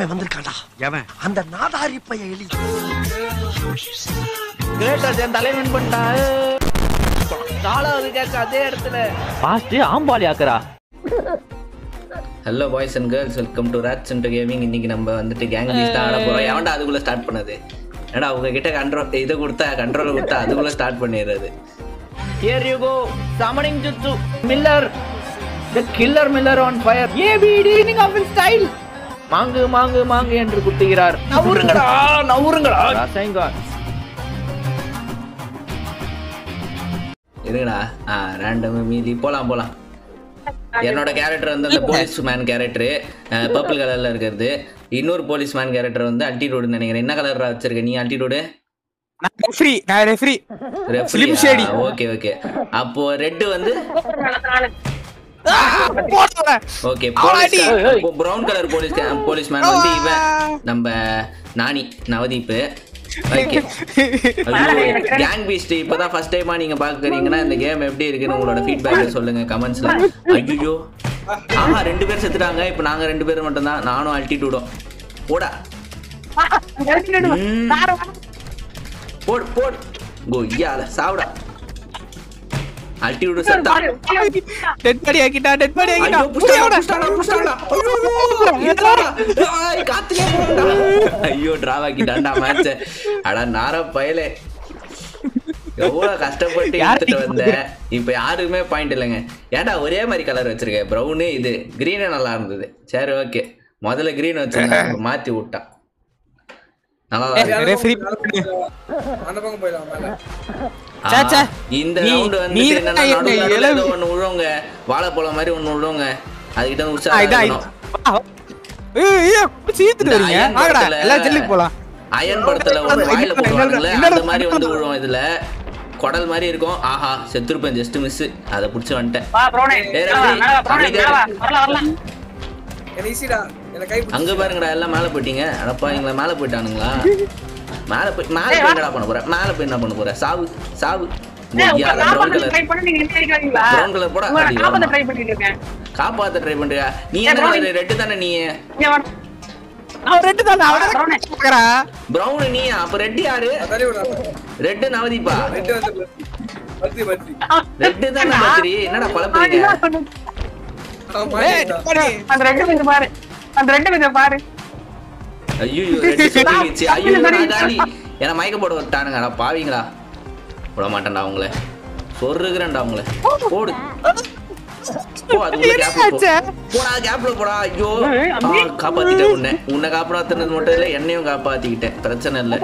அவன் வந்திருக்கான்டா எவன் அந்த நாதாரி பைய எலி கிரேட்டர் என் தலைவன் பண்ணிட்டா நாலாவது கேட்க அதே இடத்துல பாஸ்ட் ஆம்பாலி ஆக்குறா hello boys and girls welcome to red centre gaming இன்னைக்கு நம்ம வந்துட்டு கேங் பீஸ் தான் ஆட போறோம் எவன்டா அதுக்குள்ள ஸ்டார்ட் பண்ணது ஏடா அவங்க கிட்ட கண்ட்ரோல் இதை கொடுத்தா கண்ட்ரோல் கொடுத்தா அதுக்குள்ள ஸ்டார்ட் பண்ணிடுறது here you go summoning jutsu Miller the killer Miller on fire ஏபிடி நீங்க ஆஃப் ஸ்டைல் மாங்கு மாங்கு மாங்கு என்று குத்துகிறார் நவுருங்கடா நவுருங்கடா ரசைங்கா இருங்கடா ஆ ரேண்டம் மீதி போலாம் போலாம் என்னோட கேரக்டர் வந்து அந்த போலீஸ் மேன் கேரக்டர் பர்பிள் கலர்ல இருக்கிறது இன்னொரு போலீஸ் மேன் கேரக்டர் வந்து அல்டிடியூடுன்னு நினைக்கிறேன் என்ன கலர் வச்சிருக்க நீ அல்டிடியூடு நான் ரெஃப்ரி நான் referee Slim shady. Okay okay அப்போ ரெட் வந்து ஓகே அவளாடி. Police brown colour police police man வந்து இவன் நம்ம Nani Navdeep okay gang beast இப்பதான் ஃபர்ஸ்ட் டைமா நீங்க பாக்குறீங்கன்னா இந்த கேம் எப்படி இருக்குன்னு உங்களோட ஃபீட்பேக் சொல்லுங்க கமெண்ட்ஸ்ல ஐயோ ஆமா ரெண்டு பேர் செத்துட்டாங்க இப்போ நாங்க ரெண்டு பேரும் மட்டும் தான் நானும் அல்டிடியூடும் போடா ம். போடு போடு கொய்யால சாவுடா அல்டிடியூட் செத்தா டெட் பாடி ஆக்கிட்டா டெட் பாடி ஆக்கிட்டா ஐயோ, புஷ்டாடா, புஷ்டாடா, புஷ்டாடா. ஐயோ, என்னடா? ஐய், காத்துலயே போறேன்டா. ஐயோ டிராவ் ஆக்கிட்டான்டா மேட்ச் அட நார பயலே எவ்வளவு கஷ்டப்பட்டு யார் எடுத்துட்டு நீங்க வந்தேன் இப்ப யாருக்குமே பாயிண்ட் இல்லைங்க ஏன்டா ஒரே மாதிரி கலர் வச்சிருக்க ப்ரௌனு இது கிரீனே நல்லா இருந்தது சரி ஓகே முதல்ல கிரீன் வச்சிருந்தேன் இப்ப மாத்தி விட்டான் நல்லா தான் இருக்கு. ரெஃப்ரி அந்த பக்கம் போயிடலாம் மேல சே, சே. ஆஹா, இந்த நீ- ரவுண்ட் வந்து நீ என்னன்னா தான் நடுவுல என்னை நடுவுல ஏதோ இளவு- ஒண்ணு விழுவுங்க வாழைப்பழம் மாதிரி ஒண்ணு விழுவுங்க அதுகிட்ட வந்து ஆ, உஷாரா இதான் இருக்கணும். ஏய், ஏய், சீத்துட்டு இந்த வரீங்க அயன் வாங்கடா படத்துல- எல்லாம் ஜெல்லுக்கு போலாம் அயன் படத்துல ஒரு இன்னொரு- வாயில இன்னொரு- போடுவாங்கல்ல இன்னொரு- அந்த மாதிரி வந்து விழுவும் இதுல குடல் மாதிரி இருக்கும் ஆஹா செத்துருப்பேன் ஜஸ்ட் மிஸ் அதை புடிச்சு வந்துட்டேன் ஏய், ரஃபி, அமைதியா இரு. என்ன ஈஸிடா என்ன கை அங்க பாருங்கடா எல்லாம் மேல போயிட்டீங்க அடப்பா இவங்கள மேல போயிட்டானுங்களா மேல போய் மேல போய் என்னடா பண்ண போற மேல போய் என்ன பண்ண போற சாவு சாவு ப்ரௌன் கலர் ப்ரௌன் கலர் போட அடி, வரமா. காப்பாத்த ட்ரை பண்றியா நீ என்ன ரெட்டு தானே நீ அவன் ரெண்டு தான் அவன் பாக்குறா ப்ரௌன் நீ அப்ப ரெட் யாரு தள்ளி விடுறா ரெட்டு நவதீப்பா ரெண்டு வந்து பத்தி பத்தி ரெட்டு தானே பத்திரி என்னடா குழப்பறீங்க ஆமா ஏய் டெட் பாடி ஐயோ ரெட்டு சுத்திக்கிச்சு ஐயோ நான் காலி என்ன மயக்க போட விட்டானுங்க அட பாவீங்களா விட மாட்டேன்டா அவங்கள சொருகிறேன்டா அவங்கள போடு போ அதுக்குள்ள கேப்ல போ என்னாச்சு? போடா கேப்ல போடா ஐயோ ஆ, காப்பாத்திட்டேன் உன்னை உன்னை காப்பாத்துனது மட்டும் இல்ல என்னையும் காப்பாத்திக்கிட்டேன் பிரச்சனை இல்ல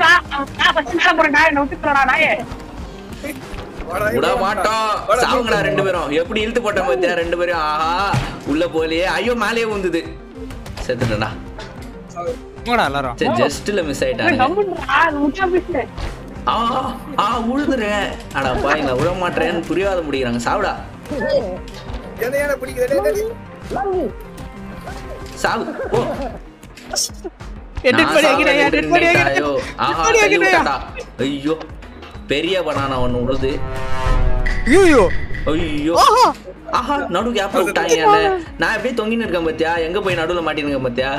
விட மாட்டோம் சாவுங்கடா ரெண்டு பேரும் எப்படி இழுத்து போட்டோம் பாத்தியா ரெண்டு பேரும் ஆஹா உள்ள போலியே ஐயோ மேலேயே உந்துது செத்துட்டேன்டா போடா எல்லாரும் சரி ஜஸ்ட்ல மிஸ் ஆயிட்டாங்க ஆ ஆ உழுதுறேன் அடா பாருங்க விட மாட்டேன்னு புரியாத முடிக்கிறாங்க சாவுடா என்ன என்ன பிடிக்குது டேய், டேய். சாவு ஓ டெட் பாடி ஆக்கிட்டா நான் டெட் பாடி சாவறேன் ஐயோ ஆக்கிட்டா ஆஹா பாடி தள்ளி ஆக்கிட்டா விட்டான்டா. ஐயோ பெரிய பனானா ஒண்ணு உழுது ஐயோ ஐயோ ஆஹா ஆஹா நடு கேப்ல விட்டாங்க என்ன நான் எப்படியே தொங்கின்னு இருக்கேன் பாத்தியா எங்க போய் நடுவுல மாட்டின்னு இருக்கேன் பாத்தியா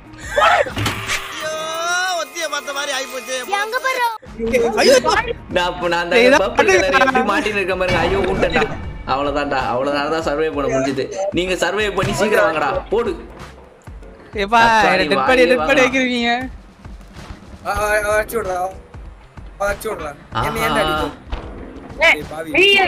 ஐயோ நான் அப்ப நான் அந்த ஏய், இதான் purple colour பண்ணுங்க. எப்படி மாட்டின்னு இருக்கேன் பாருங்க ஐயோ விட்டேன்டா அவ்வளவுதான்டா அவ்வளவுதான் தான் சர்வே பண்ண முடிஞ்சது நீங்க சர்வே பண்ணி சீக்கிரம் வாங்கடா போடு ஏப்பா தக்காளி டெட் பாடி வாங்கி டெட் பாடி வாங்கலாம். ஆக்கிருவீங்க ஆ, ஆ, ஆ, அடிச்சு விடுறா ஆ, அடிச்சு விடுறா என்ன என்ன ஆஹா. அடிக்கும் டேய், பாவி.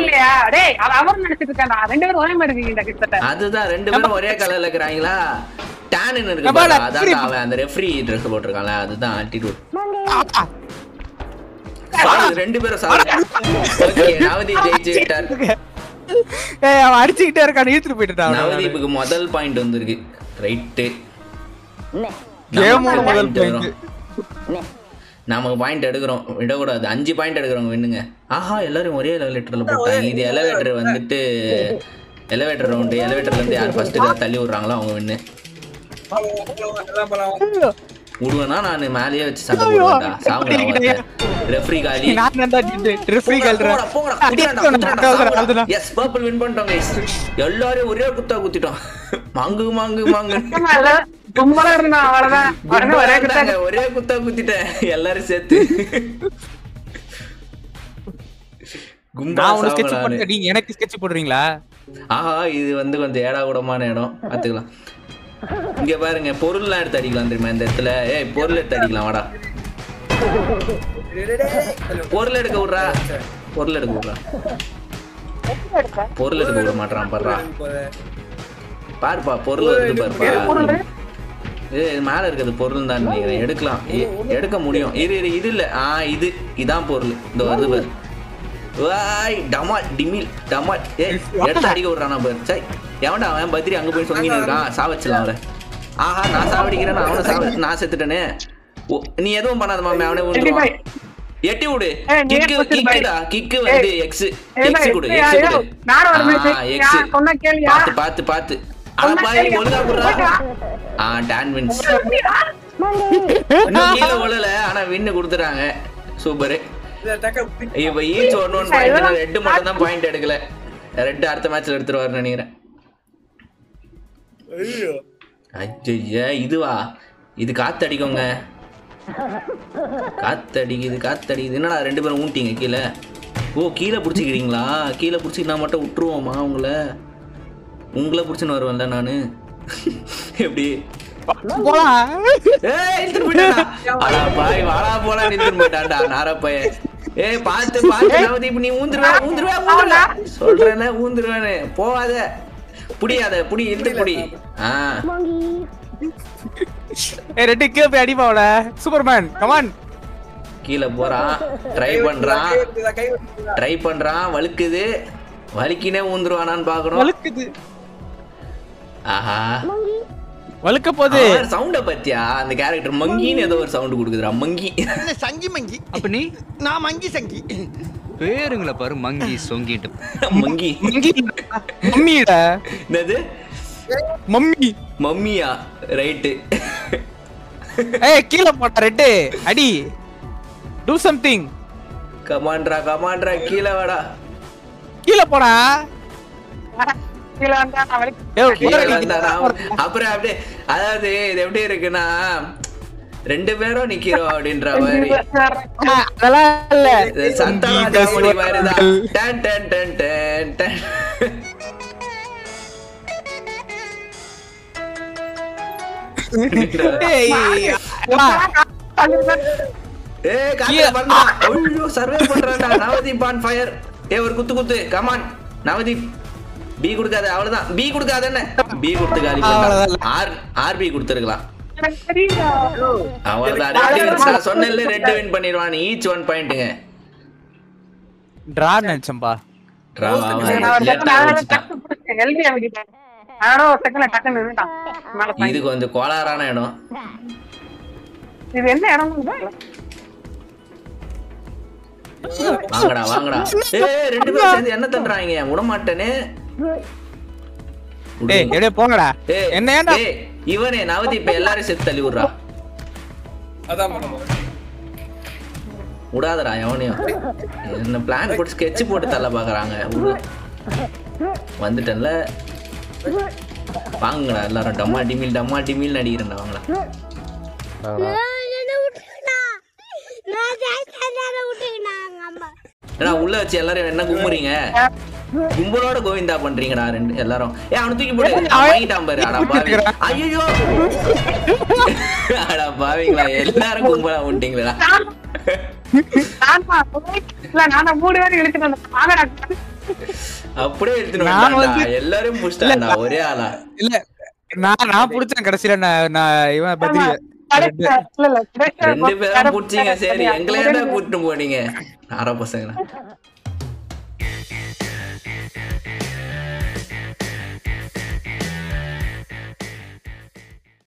அதுதான் ரெண்டு பேரும் ஒரே கலர்ல இருக்கிறாங்களா டேனன் இருக்கு அப்பா, பாரு, நான் அதான் free- அவன் அந்த ரெஃப்ரி ட்ரெஸ் போட்டிருக்கான்ல அதுதான் ஆட்டிடியூட் ஆப்பா. ரெண்டு பேரும் சாவு ஓகே நவதீப் ஜெயிச்சு விட்டார் ஏய் அவன் அடிச்சுக்கிட்டே இருக்கான் இழுத்துட்டு போயிட்டுட்டான் அவனை. நவதீப்புக்கு முதல் பாயிண்ட் வந்திருக்கு ரைட்டு கேமோட முதல் point. நமக்கு பாயிண்ட் எடுக்கிறோம் விடக்கூடாது அஞ்சு பாயிண்ட் எடுக்கிறவங்க விண்ணுங்க ஆஹா எல்லாரும் ஒரே எலவேட்டர்ல போட்டாங்க இது எலவேட்டர் வந்துட்டு எலவேட்டர் ரவுண்டு எலவேட்டர்ல இருந்து யார் ஃபர்ஸ்ட் தள்ளி விடுறாங்களோ அவங்க வின்னு எல்லாம் போலாம் விடுவேனா நான் மேலேயே வச்சு சண்டை போடுவேன்டா சாவுங்கடா ரெஃப்ரி காலி நான் தான்டா ரெஃப்ரி கல்றேன் எஸ் பர்பிள் வின் பண்ணிட்டோம் guys எல்லாரும் ஒரே குத்தா குத்திட்டோம் மாங்கு மாங்கு மாங்கு கும்பலா இருந்தா அவ்வளவுதான் உடனே ஒரே குத்தா கும்பலாங்க, ஒரே குத்தா குத்திட்டேன் எல்லாரும் சேர்த்து கும்பலா நான் உனக்கு ஸ்கெட்ச் சாவலாம் போட்டேன் நீங்க எனக்கு ஸ்கெட்ச் போடுறீங்களா ஆஹா இது வந்து கொஞ்சம் ஏடா கூடமான இடம் பாத்துக்கலாம் இங்க பாருங்க பொருள்லாம் எடுத்து அடிக்கலாம் தெரியுமா இந்த இடத்துல ஏய் பொருள் எடுத்து அடிக்கலாம் வாடா பொருள் எடுக்க விட்றா பொருள் எடுக்க விட்றா பொருள் எடுக்க விட மாட்டான் பாடுறா பாருப்பா பொருள் இருக்கு பாருப்பா ஏய் மேல இருக்கிறது பொருள் தான் நினைக்கிறேன் எடுக்கலாம் ஏ- எடுக்க முடியும் இரு இரு இது இல்ல ஆ இது இதான் பொருள் இந்த வருது பாரு வாய் டமால் டிமில் டமால் ஏய் எடுத்து அடிக்க விடுறானா பாரு சை எவன்டா அவன் பத்ரி அங்க போய் சொங்கின்னு இருக்கான் சாவச்சிடலாம் அவரை ஆஹா நான் சாவடிக்கிறேன் அவனை சாவ நான் செத்துட்டேனே ஓ நீ எதுவும் பண்ணாத மாமே அவனே விழுந்துருவான் எட்டி விடு ஏய், நீ கிக்கு ஏன் கிக்குடா கிக்கு வந்து எக்ஸ் ஏய், எக்ஸ் ஏய், கொடு ஏய், எக்ஸ் ஐயோ, கொடு நானும் ஒரு minute. ஆ எக்ஸ் யார் சொன்னா கேளியா? பார்த்து பார்த்து பார்த்து அட சொன்னா பாய் கேளியா? ஒழுங்கா குடுறா ஆ டான் வின்ஸ் இன்னும் கீழே விழல ஆனா வின்னு கொடுத்துட்டாங்க சூப்பர் இப்ப each one one point red மட்டும் தான் பாயிண்ட் எடுக்கல ரெட்டு அடுத்த மேட்ச்ல எடுத்துருவாருன்னு நினைக்கிறேன் ஐயா இதுவா இது காத்தடிக்குங்க காத்தடிக்குது காத்தடிக்குது என்னடா ரெண்டு பேரும் ஊட்டிங்க கீழே ஓ கீழே பிடிச்சிக்கிறீங்களா கீழே பிடிச்சிக்கினா மட்டும் விட்டுருவோமா உங்களை உங்களை பிடிச்சின்னு வருவேன்ல நானு எப்படி போலாம் ஏய் இழுத்துட்டு போயிட்டான்டா. அடா பாய் வாடா போடா நிறுத்திட்டு போயிட்டான்டா நாரா பையன் ஏய் பார்த்து பார்த்து நவதி இப்ப நீ ஊந்துருவ ஊந்துருவ ஊந்துருவ சொல்றேனே ஊந்துருவேன்னு போகாத புடியாத புடி இழுத்து புடி ஆ ஏய் ரெண்டு கீழே போய் அடிப்பாவல சூப்பர்மேன் கமான் கீழே போறான் ட்ரை பண்றான் ட்ரை பண்றான் வழுக்குது வலிக்கினே ஊந்துருவானான்னு பாக்கணும் வழுக்குது ஆஹா வழுக்க போகுது சவுண்ட பத்தியா அந்த கேரக்டர் மங்கின்னு ஏதோ ஒரு சவுண்ட் கொடுக்குதுடா மங்கி இல்ல சங்கி மங்கி அப்ப நீ நான் மங்கி சங்கி பேருங்களை பாரு மங்கி சொங்கிட்டு மங்கி மங்கி மம்மிடா என்னது மம்மி மம்மியா ரைட்டு ஏய் கீழே போட்டா ரெட்டு அடி டூ சம்திங் கமாண்ட்ரா கமாண்ட்ரா கீழே வாடா கீழே போடா கீழே வந்தா நான் வலிக்கு- ஏய், கீழே போடா, வந்தா நான் அப்புறம் அப்படியே அதாவது இது எப்படி இருக்குன்னா ரெண்டு பேரும் நிக்கிறோம் அப்படின்ற மாதிரி ஆ, அதெல்லாம் இல்ல இது சந்தான காமெடி மாதிரிதான் டன் டன் டன் டன் டன் ஏய், வா. ஏய் காத்துல கீழே. பறந்தா ஐயோ சர்வே பண்றான்டா நவதீப் ஆன் ஃபயர் ஏய் ஒரு குத்து குத்து கமான் நவதீப் பி கொடுக்காத அவ்வளவுதான் பி கொடுக்காத என்ன பி கொடுத்து காலி அவ்வளவுதான். பண்ணா ஆர் ஆர் பி கொடுத்துருக்கலாம் எனக்கு தெரியுதா? அவ்வளவுதான் ரெண்டு wins. நான் சொன்னேன்ல ரெண்டு வின் பண்ணிடுவான் ஈச் ஒன் பாயிண்ட்டுங்க டிரா நினைச்சம்பா டிராவா நான் ஒரு second நானே டக்கு பிடிச்சேன். LB அவன்கிட்ட. நானும் ஒரு second ல டக்குன்னு நின்னுட்டான். மேல இது பாய்ந்து. கொஞ்சம் கோளாறான இடம் இது என்ன இடம் வாங்கடா வாங்கடா ஏய் ரெண்டு பேரும் சேர்ந்து என்ன தண்டுறாங்க விட மாட்டேனே ஏய் எப்படியே போங்கடா ஏய், என்ன ஏன்டா ஏய், இவனே நவதீப் எல்லாரும் சேர்த்து தள்ளி விடுறா அதான் பண்ணணும் விடாதடா எவனையும் என்ன பிளான் போட்டு ஸ்கெட்ச் போட்டு தள்ள பாக்குறாங்க விடு வந்துட்டேன்ல வாங்கடா எல்லாரும் டம்மா டிமில் டம்மா டிமில் நடிக்கிறேன்டா வாங்கடா என்ன விட்டுக்கினா நான் ஜெயிச்சதால விட்டுக்கினாங்க அம்மா ஏன்னா உள்ள வச்சு எல்லாரும் என்ன கும்புறீங்க கும்பலோட கோவிந்தா பண்றீங்கடா ரெண்டு எல்லாரும் ஏ அவனை தூக்கி போடு அவன் வாங்கிட்டான் பாரு அடா பாவி ஐயோ அடா பாவிங்களா எல்லாரும் கும்பலா விட்டீங்களா நான்மா, இல்ல, நானா மூணு பேரும் இழுத்துட்டு வந்தேன். வாங்கடா. அப்படியே எடுத்துட்டு நான் வந்தான்டா வந்து- எல்லாரும் புடிச்சிட்டான்டா ஒரே ஆளா இல்ல நான் நான் புடிச்சேன் கடைசியில நான் நான் இவன் பத்ரி கடைசியா, இல்ல, இல்ல, கடைசியா ரெண்டு வேற பேரும் புடிச்சீங்க சரி சரியா, எங்களை என்ன கூட்டிட்டு போனீங்க நாரா பசங்க